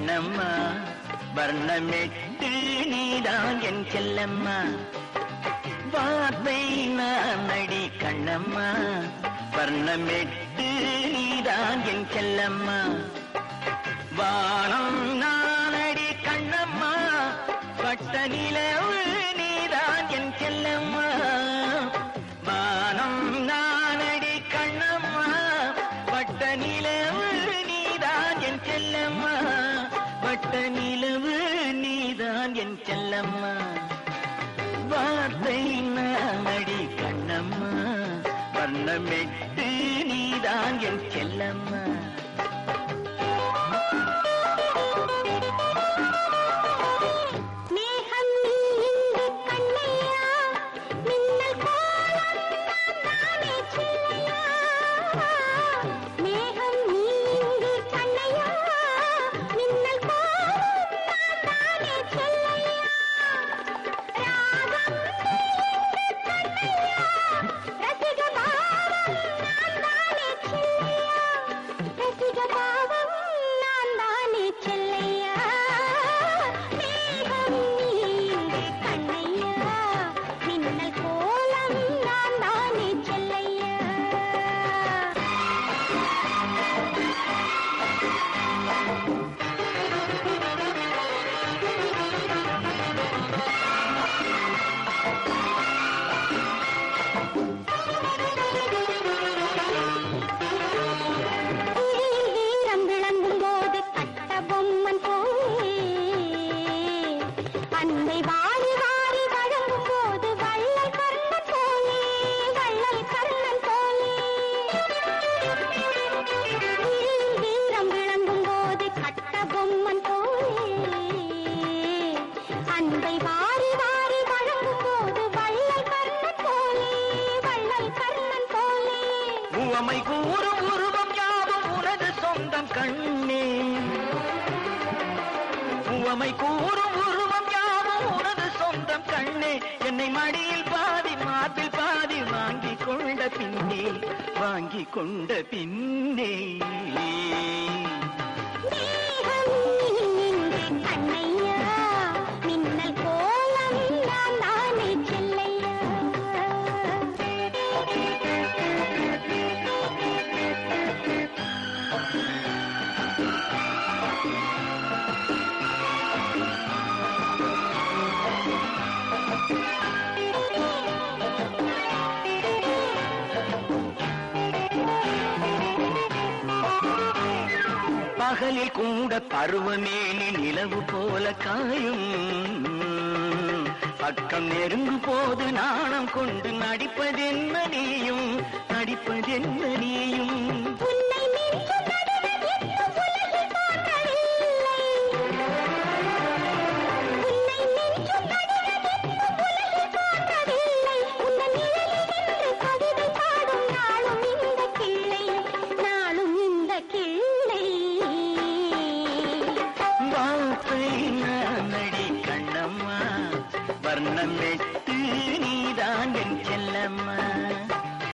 கண்ணம்மா வர்ணமெட்டு நீதான் என் செல்லம்மா வார்த்தை நான் அடி கண்ணம்மா வர்ணமெட்டு நீதான் என் செல்லம்மா வானம் நானடி கண்ணம்மா பட்ட நிலவு நீதான் என் செல்லம்மா வானம் நானடி கண்ணம்மா பட்ட நிலவு நீதான் என் செல்லம்மா பட்ட நிலவு நீதான் என் செல்லம்மா வார்த்தை நானடி கண்ணம்மா வர்ணமெட்டு நீதான் என் செல்லம்மா மேகம் நீ இங்கு கண்ணையா மின்னல் கோலம் நானே சில்லையா மேகம் நீ இங்கு கண்ணையா மின்னல் கோலம் நானே சில்லையா ராகம் நீ இங்கு கண்ணையா ரசிக பாவம் நான் தானே சில்லையா ரசிக பாவம் நான் தானே சில்லையா மேகம் நீ இங்கு கண்ணையா மின்னல் கோலம் நான் தானே செல்லையா விழியில் வீரம் விளங்கும் போது கட்ட பொம்மன் போலே அன்னை வாரி வாரி வழங்கும் போது வள்ளல் கர்ணன் போலே வள்ளல் கர்ணன் போலே விழியில் வீரம் விளங்கும் போது கட்ட பொம்மன் போலே அன்பை வாரி வாரி வழங்கும் போது வள்ளல் கர்ணன் போலே வள்ளல் கர்ணன் போலே உவமை கூறும் உருவம் யாவும் உனது சொந்தம் கண்ணே உவமை கூறும் உருவம் யாவும் உனது சொந்தம் கண்ணே என்னை மடியில் பாதி மார்பில் பாதி வாங்கி கொண்ட பின்னே வாங்கி கொண்ட பின்னே மேகம் நீங்கு கண்ணையா மின்னல் கோலம் நான் தானே செல்லையா பகலில் கூட பருவமேனி நிலவு போல காயும் பக்கம் நெருங்கும் போது நாணம் கொண்டு நடிப்பதென்ன நீயும் நடிப்பதென்ன நீயும் உன்னை மிஞ்சும் நடுவர் இன்னும் உலகில் தோன்றவில்லை உன்னை மிஞ்சும் நடுவர் இன்னும் உலகில் தோன்றவில்லை உந்தன் நிழலில் நின்று கவிதை பாடும் நாளும் இந்த கிள்ளை நாளும் இந்த கிள்ளை வார்த்தை நடி கண்ணம்மா வர்ணம் வெட்டு நீதான் என் செல்லம்மா